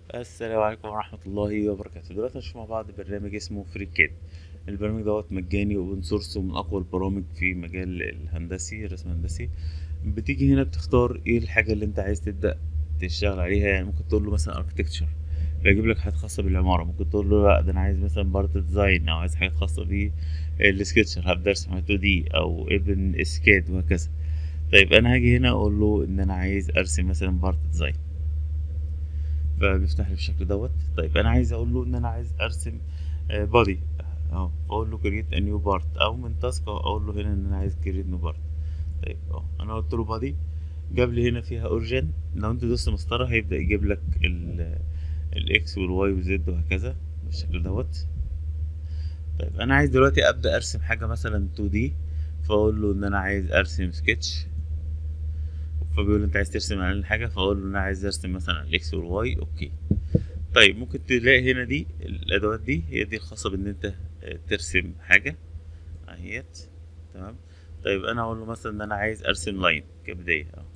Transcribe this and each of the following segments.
السلام عليكم ورحمة الله وبركاته دلوقتي هنشوف مع بعض برنامج اسمه فري كاد البرنامج دوت مجاني واوبن سورس ومن اقوى البرامج في مجال الهندسي الرسم الهندسي بتيجي هنا بتختار ايه الحاجة اللي انت عايز تبدأ تشتغل عليها يعني ممكن تقول له مثلا اركتكتشر فيجيب لك حاجات خاصة بالعمارة ممكن تقول له لا ده انا عايز مثلا بارت ديزاين او عايز حاجات خاصة بالسكتشر هبدأ ارسم حاجات 2 دي او ابن اسكاد وهكذا طيب انا هاجي هنا اقول له ان انا عايز ارسم مثلا بارت ديزاين فبيفتح لي بالشكل دوت طيب انا عايز اقول له ان انا عايز ارسم بادي اهو اقول له كريت ا نيو بارت او من تاسك اقول له هنا ان انا عايز كريت نيو بارت طيب اهو انا قلت له بادي جاب لي هنا فيها اوريجين لو انت دوست مسطره هيبدا يجيب لك الاكس والواي والزد وهكذا بالشكل دوت طيب انا عايز دلوقتي ابدا ارسم حاجه مثلا 2 دي فاقول له ان انا عايز ارسم سكتش فبيقول انت عايز ترسم على حاجه فاقول له ان انا عايز ارسم مثلا الاكس والواي اوكي طيب ممكن تلاقي هنا دي الادوات دي هي دي الخاصه بان انت ترسم حاجه اهيت تمام طيب انا اقول له مثلا ان انا عايز ارسم لاين كبدايه اهو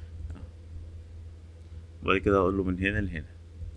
وبعد كده اقول له من هنا لهنا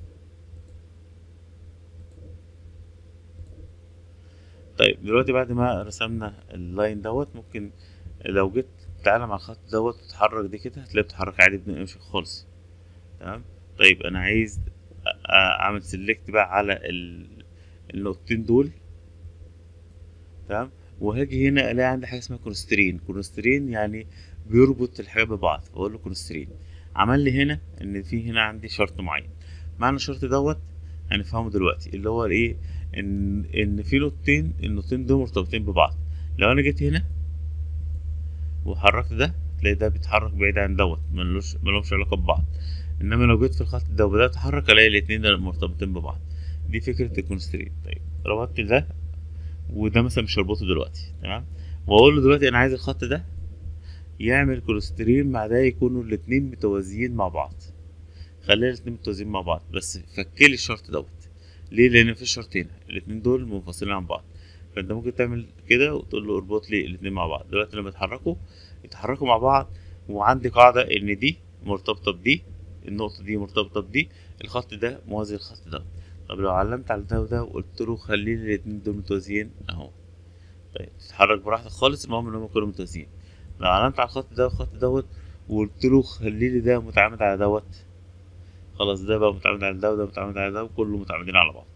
طيب دلوقتي بعد ما رسمنا اللاين دوت ممكن لو جيت تعالى مع الخط دوت وتتحرك دي كده هتلاقيه بتتحرك عادي بدون امشي خالص تمام طيب انا عايز اعمل سيلكت بقى على النقطتين دول تمام وهاجي هنا الاقي عندي حاجه اسمها كونسترين كونسترين يعني بيربط الحاجات ببعض فاقول له كونسترين عمل لي هنا ان في هنا عندي شرط معين معنى الشرط دوت هنفهمه دلوقتي اللي هو الايه ان ان في نقطتين النقطتين دول مرتبطين ببعض لو انا جيت هنا وحركت ده تلاقي ده بيتحرك بعيد عن دوت ملوش ملهمش علاقه ببعض انما لو جيت في الخط ده وبدات اتحرك الاقي الاتنين ده مرتبطين ببعض دي فكره الكونسترين طيب ربطت ده وده مثلا مش هربطه دلوقتي تمام واقول له دلوقتي انا عايز الخط ده يعمل كونسترين مع ده يكونوا الاتنين متوازيين مع بعض خلينا الاتنين متوازيين مع بعض بس فكلي الشرط دوت ليه لان في شرطين الاتنين دول منفصلين عن بعض فانت ممكن تعمل كده وتقول له اربط لي الاتنين مع بعض دلوقتي لما يتحركوا يتحركوا مع بعض وعندي قاعدة ان دي مرتبطة بدي النقطة دي مرتبطة بدي الخط ده موازي الخط ده طب لو علمت على ده وده وقلت له خلي لي الاتنين دول متوازيين اهو طيب تتحرك براحتك خالص المهم ان هم يكونوا متوازيين لو علمت على الخط ده والخط دوت وقلت له خلي لي ده متعامد على دوت خلاص ده بقى متعامد على ده وده متعامد على ده وكله متعامدين على بعض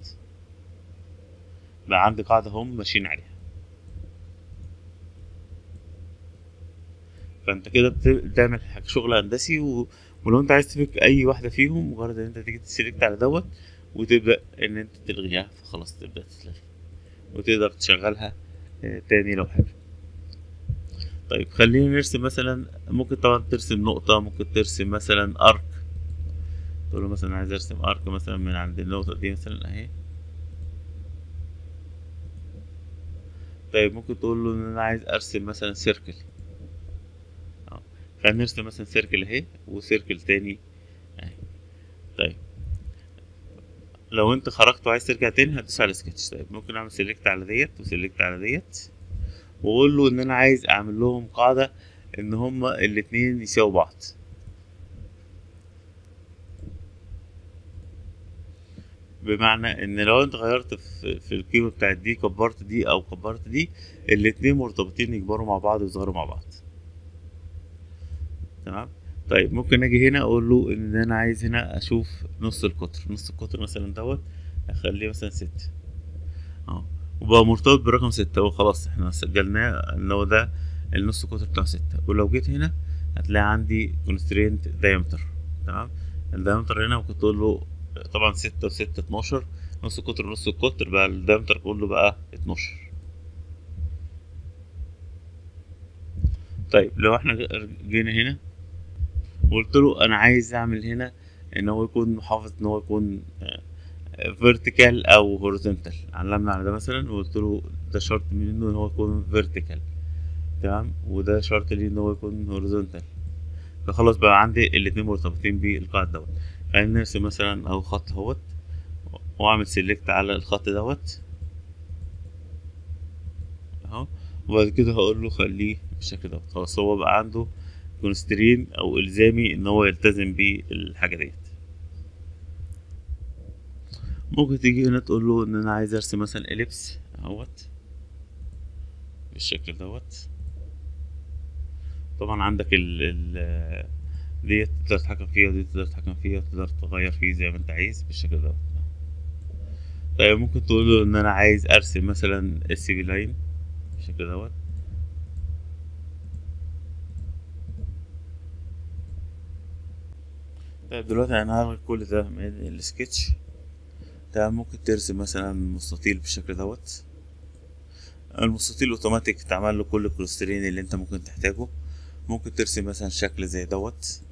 بقى عندي قاعدة هم ماشيين عليها فانت كده بتعمل شغل هندسي و... ولو انت عايز تفك اي واحدة فيهم مجرد ان انت تيجي تسلكت على دوت وتبدأ ان انت تلغيها فخلاص تبدأ تتلغي وتقدر تشغلها تاني لو حابب طيب خلينا نرسم مثلا ممكن طبعا ترسم نقطة ممكن ترسم مثلا ارك تقول له مثلا عايز ارسم ارك مثلا من عند النقطة دي مثلا اهي طيب ممكن تقول له ان انا عايز ارسم مثلا سيركل اه خلينا نرسم مثلا سيركل اهي وسيركل تاني اهي طيب لو انت خرجت وعايز ترجع تاني هتدوس على سكتش طيب ممكن اعمل سيلكت على ديت وسيلكت على ديت واقول له ان انا عايز اعمل لهم قاعدة ان هما الاتنين يساووا بعض بمعنى ان لو انت غيرت في, في القيمه بتاعت دي كبرت دي او كبرت دي الاتنين مرتبطين يكبروا مع بعض ويظهروا مع بعض تمام طيب ممكن اجي هنا اقول له ان انا عايز هنا اشوف نص القطر نص القطر مثلا دوت اخليه مثلا ستة اه وبقى مرتبط برقم ستة وخلاص احنا سجلناه ان هو ده النص القطر بتاع ستة ولو جيت هنا هتلاقي عندي constraint diameter تمام الدايمتر هنا ممكن تقول له طبعا ستة وستة اتناشر نص القطر نص القطر بقى الدايمتر كله بقى اتناشر طيب لو احنا جينا هنا وقلت له انا عايز اعمل هنا ان هو يكون محافظ ان هو يكون فيرتيكال او هوريزونتال علمنا على ده مثلا وقلت له ده شرط منه ان هو يكون فيرتيكال تمام وده شرط ليه ان هو يكون هوريزونتال فخلاص بقى عندي الاتنين مرتبطين بالقاعدة دوت خلينا نرسم مثلا او خط اهوت واعمل سيلكت على الخط دوت اهو وبعد كده هقول له خليه بالشكل دوت خلاص هو بقى عنده كونسترين او الزامي ان هو يلتزم بالحاجه ديت ممكن تيجي هنا تقول له ان انا عايز ارسم مثلا اليبس اهوت بالشكل دوت طبعا عندك ال ال ديت تقدر تتحكم فيها ودي تقدر تتحكم فيها وتقدر تغير فيه زي ما انت عايز بالشكل دوت طيب ممكن تقول له ان انا عايز ارسم مثلا السي بي لاين بالشكل دوت طيب دلوقتي انا هلغي كل ده من السكتش ده ممكن ترسم مثلا مستطيل بالشكل دوت المستطيل اوتوماتيك تعمل له كل الكلوسترين اللي انت ممكن تحتاجه ممكن ترسم مثلا شكل زي دوت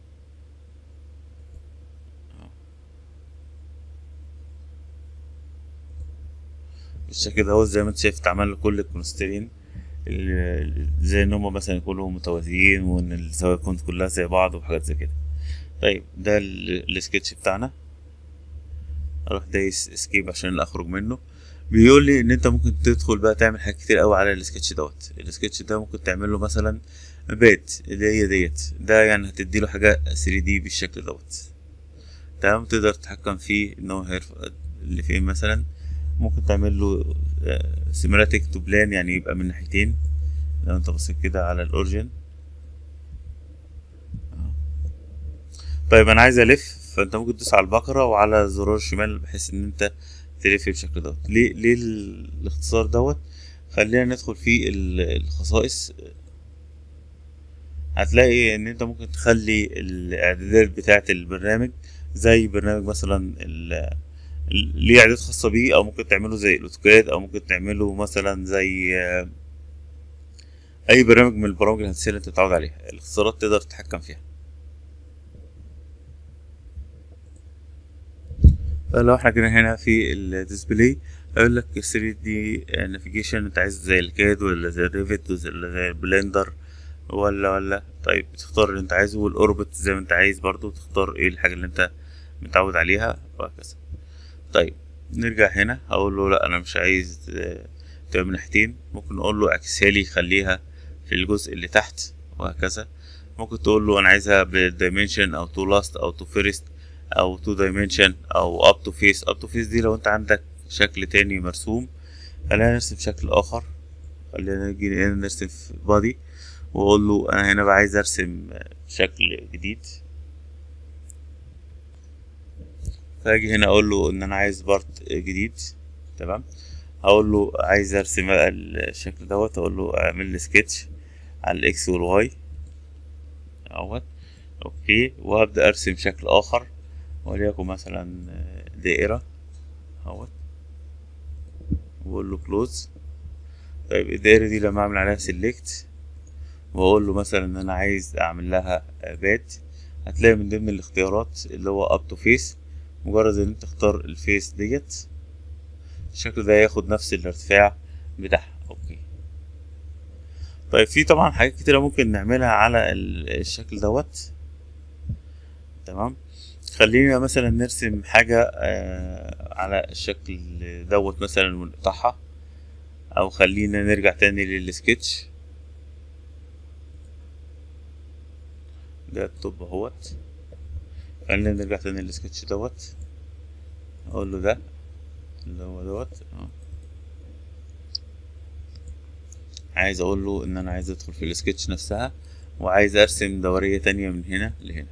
بالشكل دوت زي ما انت شايف تعمل له كل الكونسترين زي ان هما مثلا يكونوا متوازيين وان الزوايا تكون كلها زي بعض وحاجات زي كده طيب ده السكتش بتاعنا اروح دايس اسكيب عشان اخرج منه بيقول لي ان انت ممكن تدخل بقى تعمل حاجات كتير قوي على السكتش دوت السكتش ده ممكن تعمل له مثلا بيت اللي هي ديت ده يعني هتدي له حاجه 3 دي بالشكل دوت تمام تقدر تتحكم فيه ان هو هيرفع اللي فين مثلا ممكن تعمل له سيمراتيك تو بلان يعني يبقى من ناحيتين لو انت بصيت كده على الاورجن طيب انا عايز الف فانت ممكن تدوس على البقرة وعلى زرار الشمال بحيث ان انت تلف بالشكل دوت ليه ليه الاختصار دوت خلينا ندخل في الخصائص هتلاقي ان انت ممكن تخلي الاعدادات بتاعة البرنامج زي برنامج مثلا ليه اعداد خاصة بيه او ممكن تعمله زي الاوتوكاد او ممكن تعمله مثلا زي اي برنامج من البرامج الهندسية اللي انت متعود عليها الاختصارات تقدر تتحكم فيها لو احنا جينا هنا في الديسبلاي هيقول لك 3 دي نافيجيشن انت عايز زي الكاد ولا زي الريفت ولا زي البلندر ولا ولا طيب تختار اللي انت عايزه والاوربت زي ما انت عايز برضو تختار ايه الحاجة اللي انت متعود عليها وهكذا طيب نرجع هنا هقول له لا انا مش عايز تبقى من ناحيتين ممكن اقول له اعكسها لي خليها في الجزء اللي تحت وهكذا ممكن تقول له انا عايزها بالدايمنشن او تو لاست او تو فيرست او تو دايمنشن او اب تو فيس اب تو فيس دي لو انت عندك شكل تاني مرسوم خلينا نرسم شكل اخر خلينا نيجي نرسم في بادي واقول له انا هنا بقى عايز ارسم شكل جديد فاجي هنا اقول له ان انا عايز بارت جديد تمام هقول له عايز ارسم بقى الشكل دوت اقول له اعمل لي سكتش على الاكس والواي اهوت اوكي وهبدا ارسم شكل اخر وليكن مثلا دائرة اهوت واقول له كلوز طيب الدائرة دي لما اعمل عليها سيلكت واقول له مثلا ان انا عايز اعمل لها بات هتلاقي من ضمن الاختيارات اللي هو اب تو فيس مجرد ان انت تختار الفيس ديت الشكل ده ياخد نفس الارتفاع بتاعها اوكي طيب في طبعا حاجات كتيرة ممكن نعملها على الشكل دوت تمام خلينا مثلا نرسم حاجة آه على الشكل دوت مثلا ونقطعها او خلينا نرجع تاني للسكتش ده الطب اهوت خلينا نرجع تاني للسكتش دوت اقول له ده اللي هو دوت اه عايز اقول له ان انا عايز ادخل في السكتش نفسها وعايز ارسم دورية تانية من هنا لهنا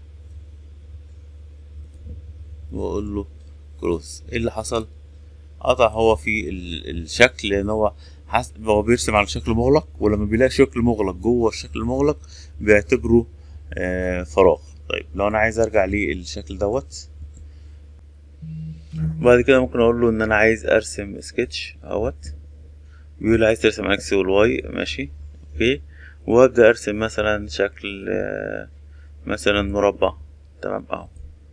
واقول له كروس ايه اللي حصل قطع هو في الشكل لان هو حس... هو بيرسم على شكل مغلق ولما بيلاقي شكل مغلق جوه الشكل المغلق بيعتبره آه فراغ طيب لو انا عايز ارجع للشكل دوت بعد كده ممكن اقول له ان انا عايز ارسم سكتش اهوت بيقول عايز ترسم اكس والواي ماشي اوكي وابدا ارسم مثلا شكل آه مثلا مربع تمام اهو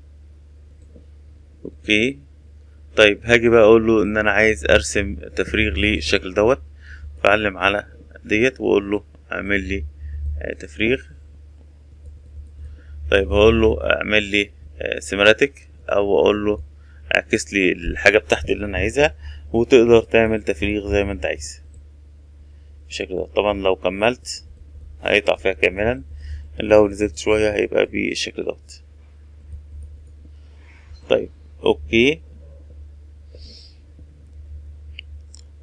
اوكي طيب هاجي بقى اقول له ان انا عايز ارسم تفريغ للشكل دوت فاعلم على ديت واقول له اعمل لي تفريغ طيب هقول له اعمل لي سيمراتيك او اقول له اعكس لي الحاجه بتاعتي اللي انا عايزها وتقدر تعمل تفريغ زي ما انت عايز بالشكل ده طبعا لو كملت هيقطع فيها كاملا لو نزلت شويه هيبقى بالشكل دوت طيب اوكي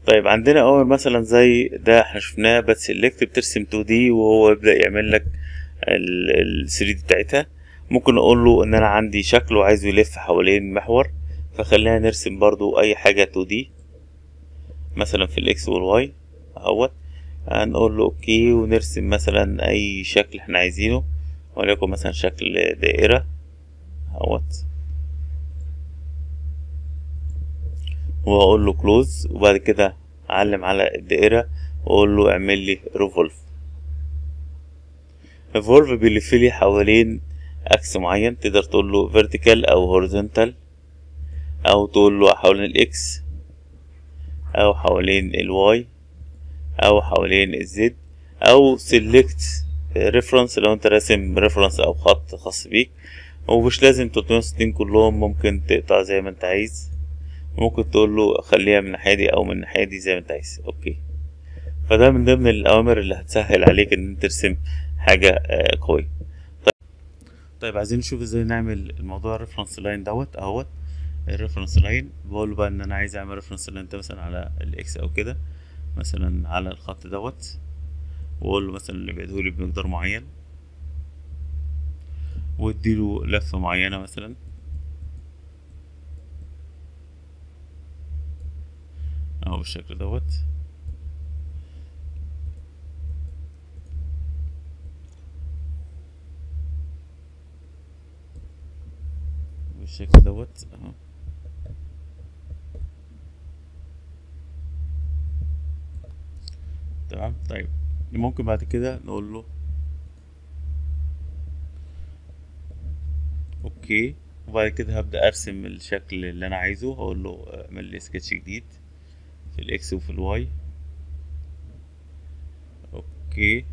طيب عندنا اوامر مثلا زي ده احنا شفناه بس سيلكت بترسم 2 دي وهو يبدا يعمل لك ال 3 دي بتاعتها ممكن اقول له ان انا عندي شكل وعايزه يلف حوالين محور فخلينا نرسم برضو اي حاجة 2 دي مثلا في الاكس والواي اهوت هنقول له اوكي ونرسم مثلا اي شكل احنا عايزينه وليكن مثلا شكل دائرة اهوت واقول له كلوز وبعد كده اعلم على الدائرة واقول له اعمل لي ريفولف ريفولف بيلف لي حوالين اكس معين تقدر تقول له فيرتيكال او هوريزونتال او تقول له حوالين الاكس او حوالين الواي او حوالين الزد او سيلكت ريفرنس لو انت راسم ريفرنس او خط خاص بيك ومش لازم 360 كلهم ممكن تقطع زي ما انت عايز ممكن تقول له خليها من الناحيه دي او من الناحيه دي زي ما انت عايز اوكي فده من ضمن الاوامر اللي هتسهل عليك ان انت ترسم حاجه قويه طيب, طيب عايزين نشوف ازاي نعمل الموضوع الريفرنس لاين دوت اهوت الريفرنس لاين بقول له بقى ان انا عايز اعمل ريفرنس لاين ده مثلا على الاكس او كده مثلا على الخط دوت واقول له مثلا اللي بعده لي بمقدار معين واديله لفة معينة مثلا اهو بالشكل دوت بالشكل دوت اهو تمام طيب ممكن بعد كده نقول له اوكي وبعد كده هبدأ ارسم الشكل اللي انا عايزه هقول له اعمل لي سكتش جديد في الاكس وفي الواي اوكي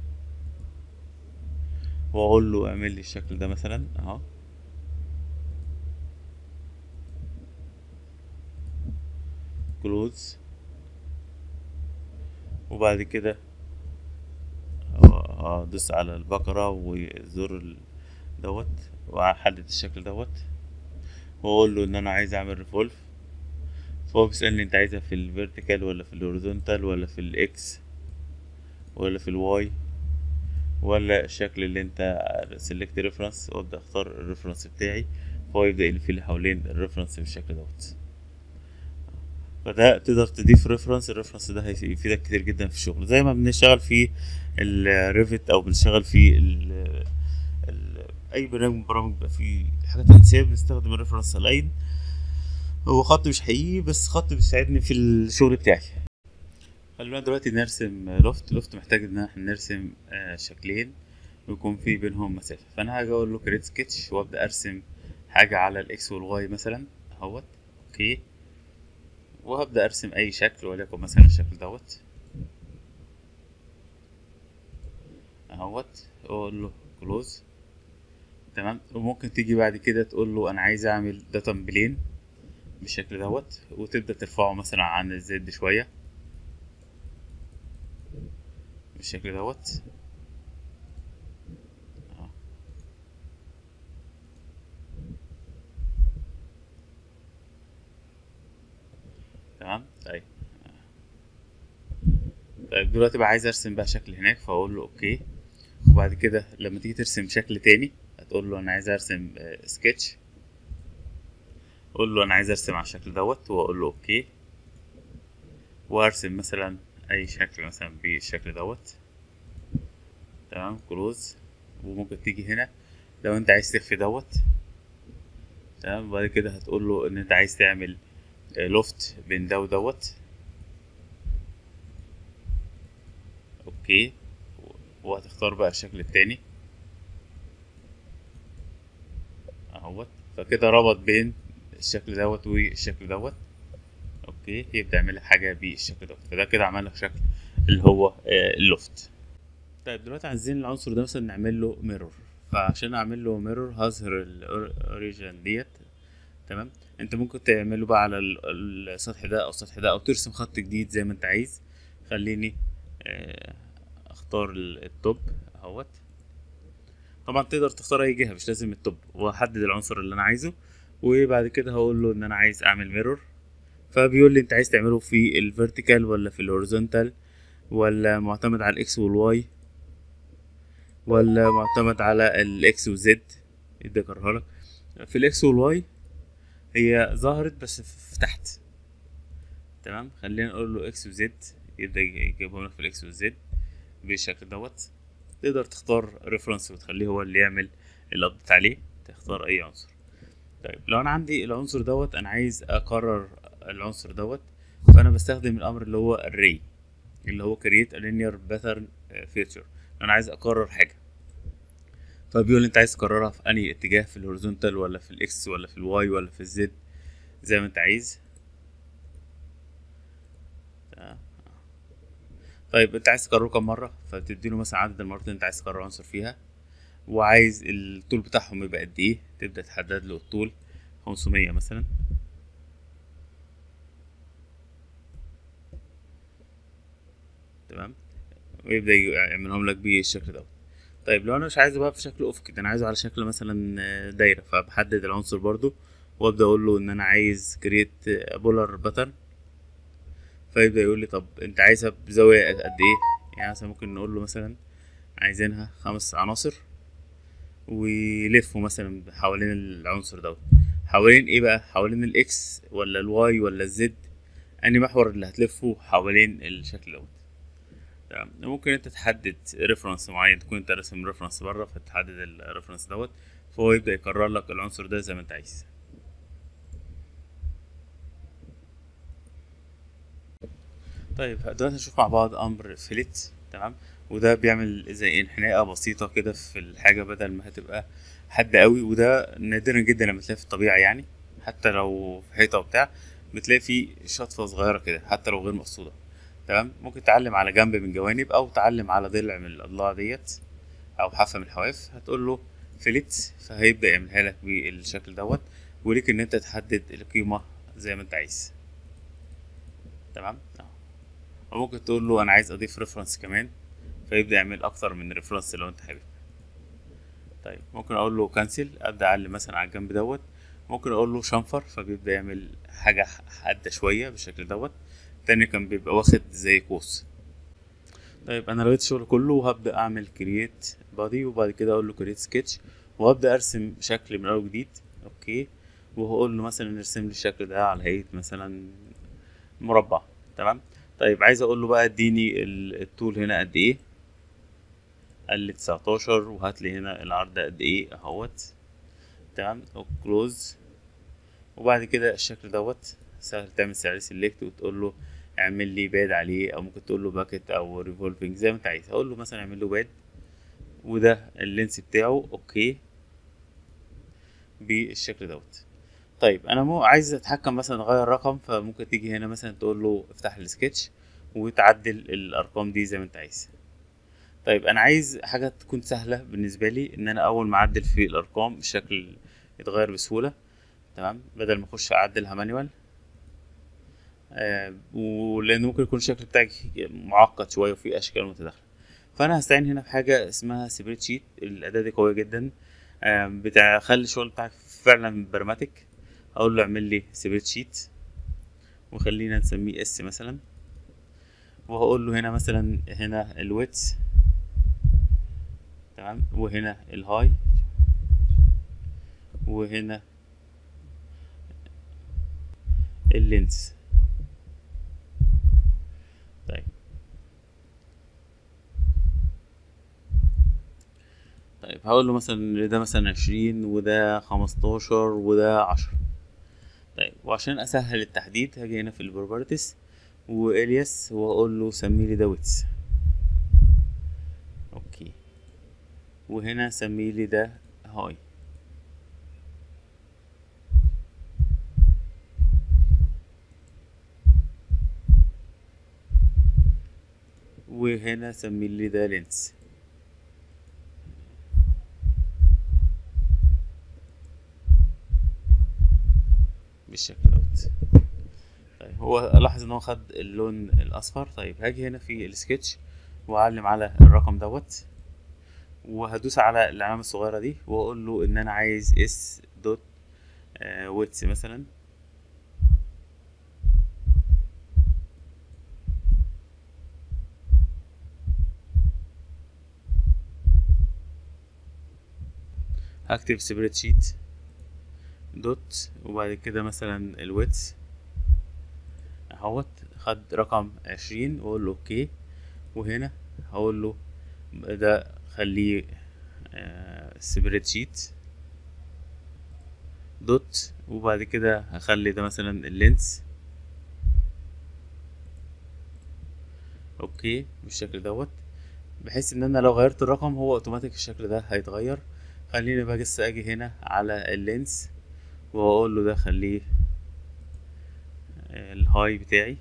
واقول له اعمل لي الشكل ده مثلا اهو كلوز وبعد كده ادوس على البقرة وزر دوت واحدد الشكل دوت واقول له ان انا عايز اعمل ريفولف فهو بيسألني انت عايزها في الفيرتيكال ولا في الهوريزونتال ولا في الاكس ولا في الواي ولا الشكل اللي انت سيلكت ريفرنس وابدا اختار الريفرنس بتاعي فهو يبدا يلف لي حوالين الريفرنس بالشكل دوت فده تقدر تضيف ريفرنس الريفرنس ده هيفيدك كتير جدا في الشغل زي ما بنشتغل في الريفت او بنشتغل في ال ال اي برنامج من برامج بيبقى فيه حاجات هندسيه بنستخدم الريفرنس لاين هو خط مش حقيقي بس خط بيساعدني في الشغل بتاعي خلونا دلوقتي نرسم لوفت لوفت محتاج ان احنا نرسم شكلين ويكون في بينهم مسافه فانا هاجي اقول له كريت سكتش وابدا ارسم حاجه على الاكس والواي مثلا اهوت اوكي وهبدأ أرسم أي شكل وليكن مثلا الشكل دوت اهوت أقول له كلوز تمام وممكن تيجي بعد كده تقول له أنا عايز أعمل داتا بلين بالشكل دوت وتبدأ ترفعه مثلا عن الزد شوية بالشكل دوت تمام طيب طيب دلوقتي بقى عايز ارسم بقى شكل هناك فاقول له اوكي وبعد كده لما تيجي ترسم شكل تاني هتقول له انا عايز ارسم سكتش قول له انا عايز ارسم على الشكل دوت واقول له اوكي وارسم مثلا اي شكل مثلا بالشكل دوت تمام كلوز وممكن تيجي هنا لو انت عايز تخفي دوت تمام وبعد كده هتقول له ان انت عايز تعمل لوفت بين ده ودوت اوكي وهتختار بقى الشكل التاني اهوت فكده ربط بين الشكل دوت والشكل دوت اوكي يبدا يعمل لك حاجه بالشكل دوت فده كده عمل لك شكل اللي هو اللوفت طيب دلوقتي عايزين العنصر ده مثلا نعمل له ميرور فعشان اعمل له ميرور هظهر الاوريجن ديت تمام انت ممكن تعمله بقى على السطح ده او السطح ده او ترسم خط جديد زي ما انت عايز خليني اختار التوب اهوت طبعا تقدر تختار اي جهه مش لازم التوب واحدد العنصر اللي انا عايزه وبعد كده هقول له ان انا عايز اعمل ميرور فبيقول لي انت عايز تعمله في الفيرتيكال ولا في الهوريزونتال ولا معتمد على الاكس والواي ولا معتمد على الاكس والزد يبدا يكررها لك في الاكس والواي هي ظهرت بس في تحت تمام خلينا نقول له اكس وزد يبدا يجيبهم لك في الاكس والزد بالشكل دوت تقدر تختار ريفرنس وتخليه هو اللي يعمل الابديت عليه تختار اي عنصر طيب لو انا عندي العنصر دوت انا عايز اكرر العنصر دوت فانا بستخدم الامر اللي هو array اللي هو create a linear pattern feature انا عايز اكرر حاجه فبيقول لي انت عايز تكررها في انهي اتجاه في الهوريزونتال ولا في الاكس ولا في الواي ولا في الزد زي ما انت عايز طيب انت عايز تكرره كم مره فتديله مثلا عدد المرات اللي انت عايز تكرر عنصر فيها وعايز الطول بتاعهم يبقى قد ايه تبدا تحدد له الطول 500 مثلا تمام ويبدا يعملهم لك بالشكل دوت طيب لو انا مش عايزه بقى في شكل افقي انا عايزه على شكل مثلا دايره فبحدد العنصر برضو وابدا اقول له ان انا عايز كريت بولار باترن فيبدا يقول لي طب انت عايزها بزاويه قد ايه يعني مثلا ممكن نقول له مثلا عايزينها خمس عناصر ويلفوا مثلا حوالين العنصر دوت حوالين ايه بقى حوالين الاكس ولا الواي ولا الزد انهي محور اللي هتلفه حوالين الشكل دوت تمام ممكن انت تحدد ريفرنس معين تكون انت راسم ريفرنس بره فتحدد الريفرنس دوت فهو يبدا يكرر لك العنصر ده زي ما انت عايز طيب دلوقتي نشوف مع بعض امر فيلت تمام وده بيعمل زي انحناءة بسيطة كده في الحاجة بدل ما هتبقى حادة قوي وده نادرا جدا لما تلاقي في الطبيعة يعني حتى لو في حيطة وبتاع بتلاقي فيه شطفة صغيرة كده حتى لو غير مقصودة تمام ممكن تعلم على جنب من جوانب او تعلم على ضلع من الاضلاع ديت او حافة من الحواف هتقول له فيلت فهيبدأ يعملها لك بالشكل دوت وليك ان انت تحدد القيمة زي ما انت عايز تمام وممكن تقول له انا عايز اضيف ريفرنس كمان فيبدا يعمل اكتر من ريفرنس لو انت حابب طيب ممكن اقول له كانسل ابدا اعلم مثلا على الجنب دوت ممكن اقول له شنفر فبيبدا يعمل حاجه حاده شويه بالشكل دوت تاني كان بيبقى واخد زي قوس طيب انا لغيت الشغل كله وهبدا اعمل كرييت بادي وبعد كده اقول له كرييت سكتش وابدا ارسم شكل من اول جديد اوكي وهقول له مثلا ارسم لي الشكل ده على هيئه مثلا مربع تمام طيب عايز اقول له بقى اديني الطول هنا قد ايه قال لي 19 وهات لي هنا العرض قد ايه اهوت تمام كلوز وبعد كده الشكل دوت سهل تعمل سعر سيلكت وتقول له اعمل لي باد عليه او ممكن تقول له باكت او ريفولفنج زي ما انت عايز اقول له مثلا اعمل له باد وده اللينس بتاعه اوكي بالشكل دوت طيب انا مو عايز اتحكم مثلا اغير رقم فممكن تيجي هنا مثلا تقول له افتح السكتش وتعدل الارقام دي زي ما انت عايز طيب انا عايز حاجه تكون سهله بالنسبه لي ان انا اول ما اعدل في الارقام الشكل يتغير بسهوله تمام بدل ما اخش اعدلها مانيوال آه ولان ممكن يكون الشكل بتاعي معقد شويه وفيه اشكال متداخله فانا هستعين هنا بحاجه اسمها سبريد شيت الاداه دي قويه جدا آه بتخلي الشغل بتاعك فعلا برماتيك اقول له اعمل لي سبريد شيت وخلينا نسميه اس مثلا وهقول له هنا مثلا هنا الويتس تمام وهنا الهاي وهنا اللينس طيب طيب هقول له مثلا ده مثلا عشرين وده خمستاشر وده عشرة طيب وعشان اسهل التحديد هاجي هنا في البروبرتيز والياس واقول له سمي لي ده ويتس اوكي وهنا سمي لي ده هاي وهنا سمي لي ده لينس بالشكل دوت طيب هو لاحظ ان هو خد اللون الاصفر طيب هاجي هنا في السكتش واعلم على الرقم دوت وهدوس على العلامة الصغيرة دي واقول له ان انا عايز اس دوت ويتس مثلا هكتب سبريد شيت دوت وبعد كده مثلا الويتس اهوت خد رقم عشرين واقول له اوكي وهنا هقول له ده خليه سبريد شيت دوت وبعد كده هخلي ده مثلا اللينس اوكي بالشكل دوت بحيث ان انا لو غيرت الرقم هو اوتوماتيك الشكل ده هيتغير خليني بس اجي هنا على اللينس واقول له ده خليه الهاي بتاعي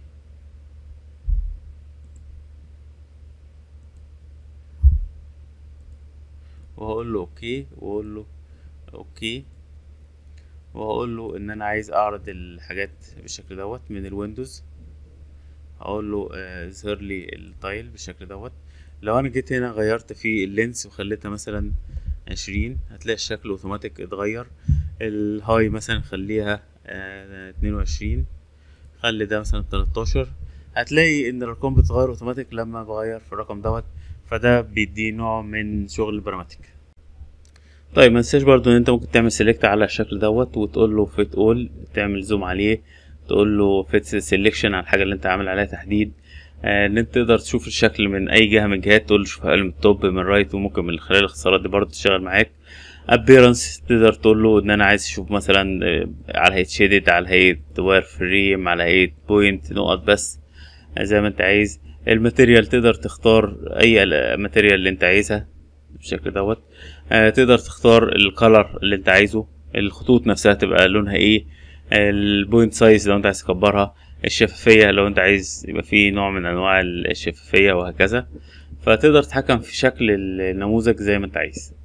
وهقول له اوكي واقول له اوكي وهقول له ان انا عايز اعرض الحاجات بالشكل دوت من الويندوز هقول له اظهر لي التايل بالشكل دوت لو انا جيت هنا غيرت في اللينس وخليتها مثلا عشرين هتلاقي الشكل اوتوماتيك اتغير الهاي مثلا خليها اتنين وعشرين خلي ده مثلا تلاتاشر هتلاقي ان الارقام بتتغير اوتوماتيك لما بغير في الرقم دوت فده بيدي نوع من شغل البراماتيك طيب ما تنساش برضو ان انت ممكن تعمل سيلكت على الشكل دوت وتقول له فيت اول تعمل زوم عليه تقول له فيت سيلكشن على الحاجه اللي انت عامل عليها تحديد آه ان انت تقدر تشوف الشكل من اي جهه من الجهات تقول له شوفها من التوب من الرايت وممكن من خلال الاختصارات دي برضو تشتغل معاك ابيرنس تقدر تقول له ان انا عايز اشوف مثلا على هيئه شيدد على هيئه واير فريم على هيئه بوينت نقط بس زي ما انت عايز الماتيريال تقدر تختار اي ماتيريال اللي انت عايزها بالشكل دوت آه تقدر تختار الكالر اللي انت عايزه الخطوط نفسها تبقى لونها ايه البوينت سايز لو انت عايز تكبرها الشفافية لو انت عايز يبقى فيه نوع من انواع الشفافية وهكذا فتقدر تتحكم في شكل النموذج زي ما انت عايز